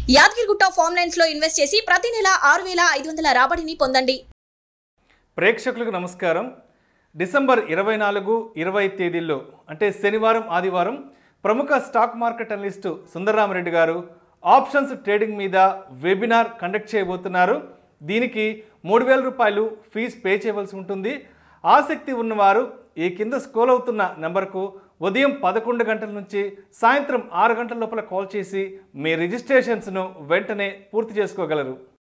Yadagirigutta farm lines లో invest చేసి ప్రతి నెల ఆరు వేల ఐదు వందల రాబడిని పొందండి ప్రేక్షకులకు నమస్కారం డిసెంబర్ ఇరవై నాలుగు ఇరవై తేదీల్లో అంటే శనివారం ఆదివారం ప్రముఖ స్టాక్ మార్కెట్ అనలిస్టు సుందరరామరెడ్డి గారు ఆప్షన్స్ ట్రేడింగ్ మీద వెబినార్ కండక్ట్ చేయబోతున్నారు దీనికి మూడు వేల రూపాయలు ఫీజు పే చేయవలసి ఉంటుంది ఆసక్తి ఉన్నవారు ఈ కింద స్కోల్ అవుతున్న నెంబర్కు ఉదయం పదకొండు గంటల నుంచి సాయంత్రం ఆరు గంటల లోపల కాల్ చేసి మీ రిజిస్ట్రేషన్స్ను వెంటనే పూర్తి చేసుకోగలరు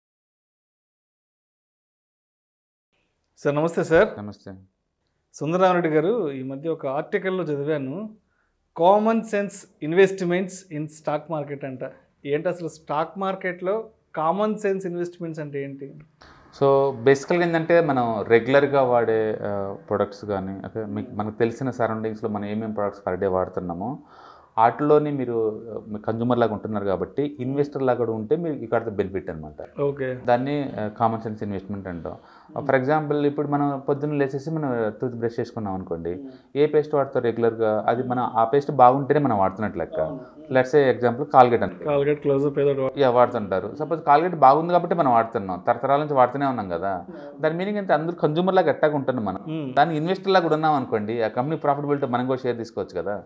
సార్ నమస్తే సార్ నమస్తే సుందరరామరెడ్డి గారు ఈ మధ్య ఒక ఆర్టికల్లో చదివాను common sense investments in stock market అంట ఏంటి అసలు స్టాక్ మార్కెట్లో కామన్ సెన్స్ ఇన్వెస్ట్మెంట్స్ అంటే ఏంటి సో బేసికల్గా ఏంటంటే మనం రెగ్యులర్గా వాడే ప్రొడక్ట్స్ కానీ ఓకే మీకు మనకు తెలిసిన సరౌండింగ్స్లో మనం ఏమేమి ప్రొడక్ట్స్ పర్ డే వాడుతున్నామో వాటిలోని మీరు కన్జ్యూమర్ లాగా ఉంటున్నారు కాబట్టి ఇన్వెస్టర్ లాగా కూడా ఉంటే మీరు ఇక్కడ బెనిఫిట్ అనమాట ఓకే దాన్ని కామన్ సెన్స్ ఇన్వెస్ట్మెంట్ అంటాం ఫర్ ఎగ్జాంపుల్ ఇప్పుడు మనం పొద్దున్న లేచేసి మనం టూత్ బ్రష్ చేసుకున్నాం అనుకోండి ఏ పేస్ట్ వాడతారు రెగ్యులర్గా అది మనం ఆ పేస్ట్ బాగుంటేనే మనం వాడుతున్నట్లు లెక్క లెట్స్ ఏ ఎగ్జాంపుల్ కాల్గేట్ అనుకో కాల్గేట్ క్లోజ్ ఏదో యా వాడుతుంటారు సపోజ్ కాల్గేట్ బాగుంది కాబట్టి మనం వాడుతున్నాం తరతరాల నుంచి వాడుతూనే ఉన్నాం కదా దాని మీనింగ్ అంటే అందరూ కన్జ్యూమర్ లాగా ఎట్టాగా ఉంటున్నాం మనం దానికి ఇన్వెస్టర్ లాగా కూడా ఉన్నాం అనుకోండి ఆ కంపెనీ ప్రాఫిటబిలిటీ మనం కూడా షేర్ తీసుకోవచ్చు కదా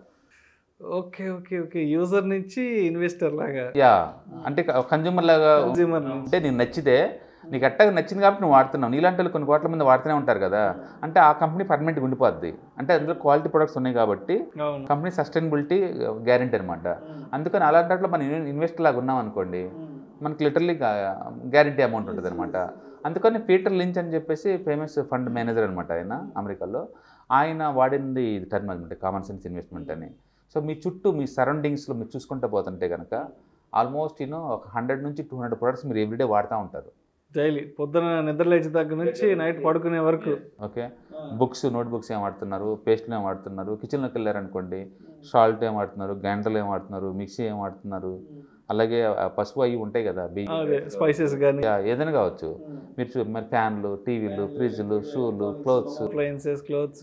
ఓకే ఓకే ఓకే యూజర్ నుంచి ఇన్వెస్టర్ లాగా యా అంటే కన్జ్యూమర్ లాగా కన్జ్యూమర్ నుంచి అంటే నీకు నచ్చితే నీకు ఎట్టాగా నచ్చింది కాబట్టి నువ్వు వాడుతున్నావు నీలాంటి వాళ్ళు కొన్ని కోట్ల మంది వాడుతూనే ఉంటారు కదా అంటే ఆ కంపెనీ పర్మనెంట్గా ఉండిపోద్ది అంటే అందులో క్వాలిటీ ప్రొడక్ట్స్ ఉన్నాయి కాబట్టి అవును కంపెనీ సస్టైనబిలిటీ గ్యారంటీ అనమాట అందుకని అలాంటి వాటిలో మనం ఇన్వెస్టర్ లాగా ఉన్నాం అనుకోండి మనకి లిటరల్లీ గ్యారంటీ అమౌంట్ ఉంటుంది అనమాట అందుకని పీటర్ లించ్ అని చెప్పేసి ఫేమస్ ఫండ్ మేనేజర్ అనమాట ఆయన అమెరికాలో ఆయన వాడింది ఇది టర్మ్ అనమాట కామన్ సెన్స్ ఇన్వెస్ట్మెంట్ అని సో మీ చుట్టూ మీ సరౌండింగ్స్లో మీరు చూసుకుంటూ పోతుంటే కనుక ఆల్మోస్ట్ యూనో ఒక హండ్రెడ్ నుంచి టూ హండ్రెడ్ ప్రొడక్ట్స్ మీరు ఎవ్రీడే వాడుతూ ఉంటారు డైలీ పొద్దున నిద్ర లేచిన దగ్గర నుంచి నైట్ పడుకునే వరకు ఓకే బుక్స్ నోట్ బుక్స్ ఏం వాడుతున్నారు పేస్ట్లు ఏం వాడుతున్నారు కిచెన్లోకి వెళ్ళారనుకోండి సాల్ట్ ఏం వాడుతున్నారు గంటలు ఏం వాడుతున్నారు మిక్సీ ఏం వాడుతున్నారు అలాగే ఆ పసుపు అవి ఉంటాయి కదా బియ్యం అదే స్పైసెస్ కానీ యా, ఏదైనా కావచ్చు మీరు చూ- మరి ఫ్యాన్లు టీవీలు ఫ్రిడ్జ్లు షూలు క్లోత్స్ అప్లయన్సెస్ క్లోత్స్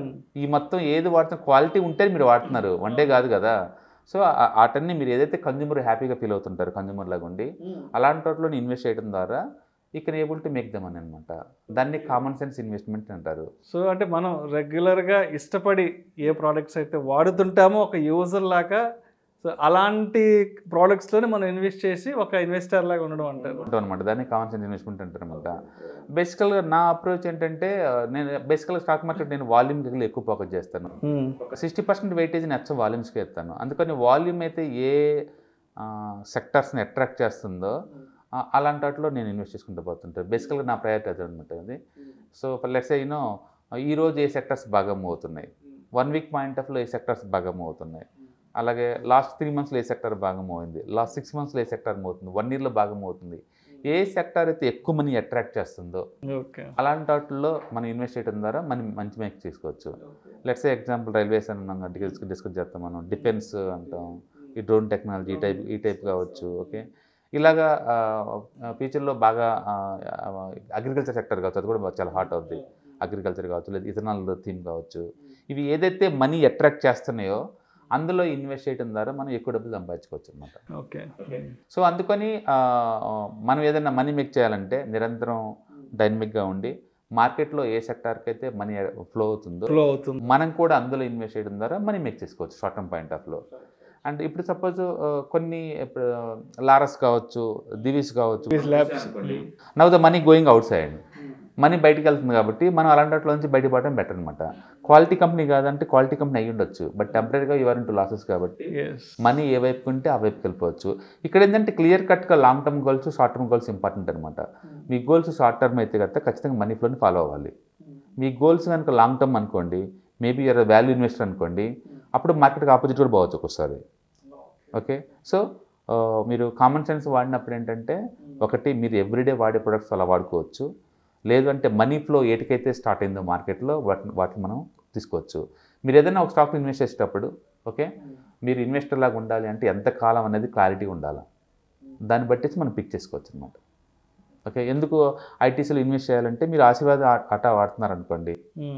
ఈ మొత్తం ఏది వాడుతున్న క్వాలిటీ ఉంటే మీరు వాడుతున్నారు వన్ డే కాదు కదా సో ఆ- వాటన్ని మీరు ఏదైతే కన్జ్యూమర్ హ్యాపీగా ఫీల్ అవుతుంటారు కన్జ్యూమర్ లాగా ఉండి అలాంటి వాటిలో ఇన్వెస్ట్ చేయడం ద్వారా ఈ can able to make them అని అనమాట దాన్ని కామన్ సెన్స్ ఇన్వెస్ట్మెంట్ అంటారు సో అంటే మనం రెగ్యులర్గా ఇష్టపడి ఏ ప్రోడక్ట్స్ అయితే వాడుతుంటామో ఒక యూజర్ లాగా సో అలాంటి ప్రోడక్ట్స్లోనే మనం ఇన్వెస్ట్ చేసి ఒక ఇన్వెస్టర్ లాగా ఉండడం అంటారు ఉంటాం అనమాట దాన్ని కామన్ సెన్స్ ఇన్వెస్ట్మెంట్ అంటారు అనమాట బేసికల్గా నా అప్రోచ్ ఏంటంటే ఆ, నేను బేసికల్గా స్టాక్ మార్కెట్ నేను వాల్యూమ్ దగ్గర ఎక్కువ ఫోకస్ చేస్తాను సిక్స్టీ పర్సెంట్ వెయిటేజ్ నచ్చ వాల్యూమ్స్కి ఇస్తాను అందుకని వాల్యూమ్ అయితే ఏ సెక్టర్స్ని అట్రాక్ట్ చేస్తుందో ఆ, అలాంటి వాటిలో నేను ఇన్వెస్ట్ చేసుకుంటూ పోతుంటాను బేసికల్గా నా ప్రయారిటీ అది అనమాట అది సో లెట్స్ యూనో ఈరోజు ఏ సెక్టర్స్ బాగా మూవ్ అవుతున్నాయి వన్ వీక్ పాయింట్ ఆఫ్లో ఏ సెక్టర్స్ బాగా మూవ్ అవుతున్నాయి అలాగే లాస్ట్ త్రీ మంత్స్లో ఏ సెక్టర్ బాగా మూవ్ అయింది లాస్ట్ సిక్స్ మంత్స్లో ఏ సెక్టర్ మూవ్ అవుతుంది వన్ ఇయర్లో బాగా మూవ్ అవుతుంది ఏ సెక్టర్ అయితే ఎక్కువ మనీ అట్రాక్ట్ చేస్తుందో ఓకే అలాంటి వాటిల్లో మనం ఇన్వెస్ట్ చేయడం ద్వారా మనం మంచి మేక్ చేసుకోవచ్చు లెట్స్ ఎగ్జాంపుల్ రైల్వేస్ అని డిస్కస్ డిస్కస్ చేస్తాం మనం డిఫెన్స్ అంటాం ఈ డ్రోన్ టెక్నాలజీ ఈ టైప్ ఈ టైప్ కావచ్చు ఓకే ఇలాగా ఫ్యూచర్లో బాగా అగ్రికల్చర్ సెక్టర్ కావచ్చు అది కూడా చాలా హాట్ అవుద్ది అగ్రికల్చర్ కావచ్చు లేదా ఇథనాల్ థీమ్ కావచ్చు ఇవి ఏదైతే మనీ అట్రాక్ట్ చేస్తున్నాయో అందులో ఇన్వెస్ట్ చేయడం ద్వారా మనం ఎక్కువ డబ్బులు సంపాదించుకోవచ్చు అనమాట ఓకే సో అందుకని ఆ, మనం ఏదైనా మనీ మేక్ చేయాలంటే నిరంతరం డైనమిక్గా ఉండి మార్కెట్లో ఏ సెక్టార్కి అయితే మనీ ఫ్లో అవుతుందో ఫ్లో అవుతుంది మనం కూడా అందులో ఇన్వెస్ట్ చేయడం ద్వారా మనీ మేక్ చేసుకోవచ్చు షార్ట్ టర్మ్ పాయింట్ ఆఫ్లో అండ్ ఇప్పుడు సపోజ్ కొన్ని ఇప్పుడు లారస్ కావచ్చు దివిస్ కావచ్చు labs now the money going outside money బయటికి వెళ్తుంది కాబట్టి మనం అలాంటి వాటిలో నుంచి బయటపడడం బెటర్ అనమాట క్వాలిటీ కంపెనీ కాదంటే క్వాలిటీ కంపెనీ అయ్యి ఉండొచ్చు బట్ టెంపరీగా యువర్ ఇంటూ లాసెస్ కాబట్టి ఎస్ మనీ ఏ వైపు ఉంటే ఆ వైపుకి వెళ్ళిపోవచ్చు ఇక్కడ ఏంటంటే క్లియర్ కట్గా long term goals short term goals important అనమాట మీ గోల్స్ షార్ట్ టర్మ్ అయితే కనుక ఖచ్చితంగా మనీ ఫ్లోని ఫాలో అవ్వాలి మీ గోల్స్ కనుక లాంగ్ టర్మ్ అనుకోండి మేబీ యూఆర్ వాల్యూ ఇన్వెస్టర్ అనుకోండి అప్పుడు మార్కెట్కి ఆపోజిట్ కూడా పోవచ్చు ఒక్కోసారి ఓకే సో మీరు కామన్ సెన్స్ వాడినప్పుడు ఏంటంటే ఒకటి మీరు ఎవ్రీడే వాడే ప్రొడక్ట్స్ అలా వాడుకోవచ్చు లేదు అంటే మనీ ఫ్లో ఏటికైతే స్టార్ట్ అయిందో మార్కెట్లో వాటిని వాటిని మనం తీసుకోవచ్చు మీరు ఏదైనా ఒక స్టాక్ ఇన్వెస్ట్ చేసేటప్పుడు ఓకే మీరు ఇన్వెస్టర్ లాగా ఉండాలి అంటే ఎంత కాలం అనేది క్లారిటీ ఉండాలి దాన్ని బట్టి మనం పిక్ చేసుకోవచ్చు అనమాట ఓకే ఎందుకు ఐటీసీలో ఇన్వెస్ట్ చేయాలంటే మీరు ఆశీర్వాద ఆ- ఆట వాడుతున్నారు అనుకోండి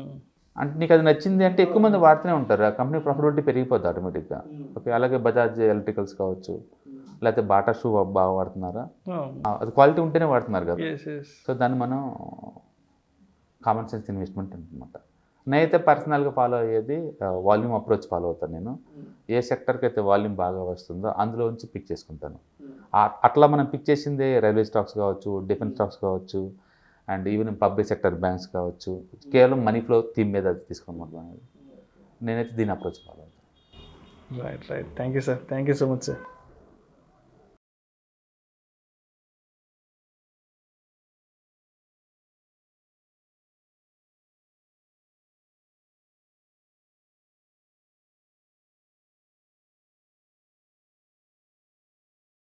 అంటే నీకు అది నచ్చింది అంటే ఎక్కువ మంది వాడుతూనే ఉంటారు ఆ కంపెనీ ప్రాఫిటబిలిటీ పెరిగిపోద్ది ఆటోమేటిక్గా ఓకే అలాగే బజాజ్ ఎలక్ట్రికల్స్ కావచ్చు లేకపోతే బాటా షూ బాగా వాడుతున్నారా ఆ, అది క్వాలిటీ ఉంటేనే వాడుతున్నారు కదా ఎస్ ఎస్ సో దాన్ని మనం కామన్ సెన్స్ ఇన్వెస్ట్మెంట్ అనమాట నేనైతే పర్సనల్గా ఫాలో అయ్యేది వాల్యూమ్ అప్రోచ్ ఫాలో అవుతాను నేను ఏ సెక్టర్కి అయితే వాల్యూమ్ బాగా వస్తుందో అందులో నుంచి పిక్ చేసుకుంటాను ఆ- అట్లా మనం పిక్ చేసిందే రైల్వే స్టాక్స్ కావచ్చు డిఫెన్స్ స్టాక్స్ కావచ్చు and even public sector banks కావచ్చు కేవలం మనీ ఫ్లో థీమ్ మీద అది తీసుకోమంటున్నాను నేనైతే దీని అప్రోచ్ ఫాలో అవుతాను right right thank you sir thank you so much sir